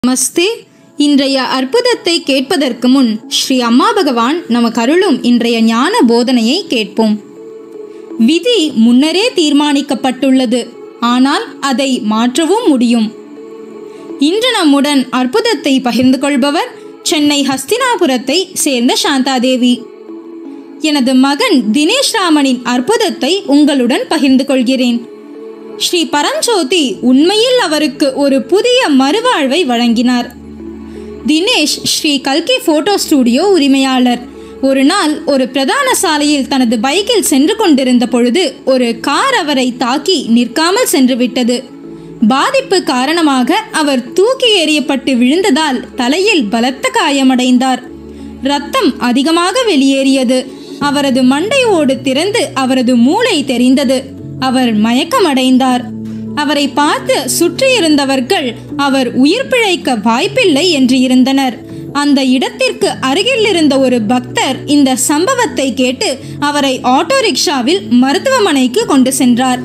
நமஸ்தே இன்றைய அற்புதத்தை கேட்பதற்கு முன் ஸ்ரீ அம்மா பகவான் நமக்கு அருளும் இன்றைய ஞான போதனையை கேட்போம் விதி முன்னரே தீர்மானிக்கப்பட்டுள்ளது ஆனால் அதை மாற்றவும் முடியும் இன்று நம்முடன் அற்புதத்தை பகிர்ந்து கொள்பவர் சென்னை ஹஸ்தினாபுரத்தை சேர்ந்த சாந்தாதேவி எனது மகன் தினேஷ் ராமனின் அற்புதத்தை உங்களுடன் பகிர்ந்து கொள்கிறேன் ஸ்ரீ பரஞ்சோதி உண்மையில் அவருக்கு ஒரு புதிய மறுவாழ்வை வழங்கினார் தினேஷ் ஸ்ரீ கல்கி போட்டோ ஸ்டுடியோ உரிமையாளர் ஒரு நாள் ஒரு பிரதான சாலையில் தனது பைக்கில் சென்று கொண்டிருந்த பொழுது ஒரு கார் அவரை தாக்கி நிற்காமல் சென்று விட்டது பாதிப்பு காரணமாக அவர் தூக்கி எறியப்பட்டு விழுந்ததால் தலையில் பலத்த காயமடைந்தார் ரத்தம் அதிகமாக வெளியேறியது அவரது மண்டை ஓடு திறந்து அவரது மூளை தெரிந்தது அவர் மயக்கமடைந்தார் அவரை பார்த்து சுற்றியிருந்தவர்கள் அவர் உயிர் பிழைக்க வாய்ப்பில்லை என்று இருந்தனர் அந்த இடத்திற்கு அருகில் இருந்த ஒரு பக்தர் இந்த சம்பவத்தை கேட்டு அவரை ஆட்டோ ரிக்ஷாவில் மருத்துவமனைக்கு கொண்டு சென்றார்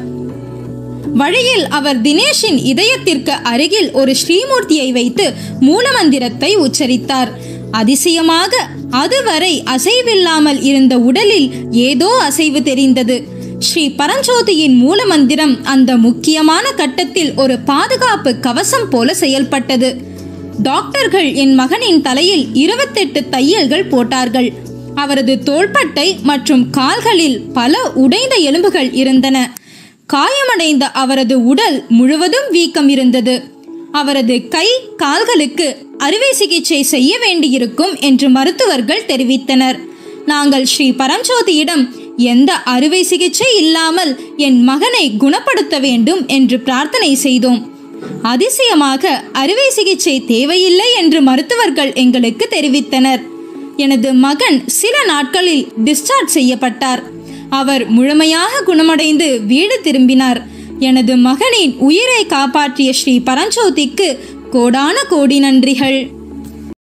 வழியில் அவர் தினேஷின் இதயத்திற்கு அருகில் ஒரு ஸ்ரீமூர்த்தியை வைத்து மூலமந்திரத்தை உச்சரித்தார் அதிசயமாக அதுவரை அசைவில்லாமல் இருந்த உடலில் ஏதோ அசைவு தெரிந்தது ஸ்ரீ பரஞ்சோதியின் மூலமந்திரம் அந்த முக்கியமான கட்டத்தில் ஒரு பாதுகாப்பு கவசம் போல செயல்பட்டது டாக்டர்கள் என் மகனின் தலையில் இருபத்தெட்டு தையல்கள் போட்டார்கள் அவரது தோள்பட்டை மற்றும் கால்களில் பல உடைந்த எலும்புகள் இருந்தன காயமடைந்த அவரது உடல் முழுவதும் வீக்கம் இருந்தது அவரது கை கால்களுக்கு அறுவை சிகிச்சை செய்ய வேண்டியிருக்கும் என்று மருத்துவர்கள் தெரிவித்தனர் நாங்கள் ஸ்ரீ பரஞ்சோதியிடம் எந்த அறுவை சிகிச்சை இல்லாமல் என் மகனை குணப்படுத்த வேண்டும் என்று பிரார்த்தனை செய்தோம் அதிசயமாக அறுவை சிகிச்சை தேவையில்லை என்று மருத்துவர்கள் எங்களுக்கு தெரிவித்தனர் எனது மகன் சில நாட்களில் டிஸ்சார்ஜ் செய்யப்பட்டார் அவர் முழுமையாக குணமடைந்து வீடு திரும்பினார் எனது மகனின் உயிரை காப்பாற்றிய ஸ்ரீ பரஞ்சோதிக்கு கோடான கோடி நன்றிகள்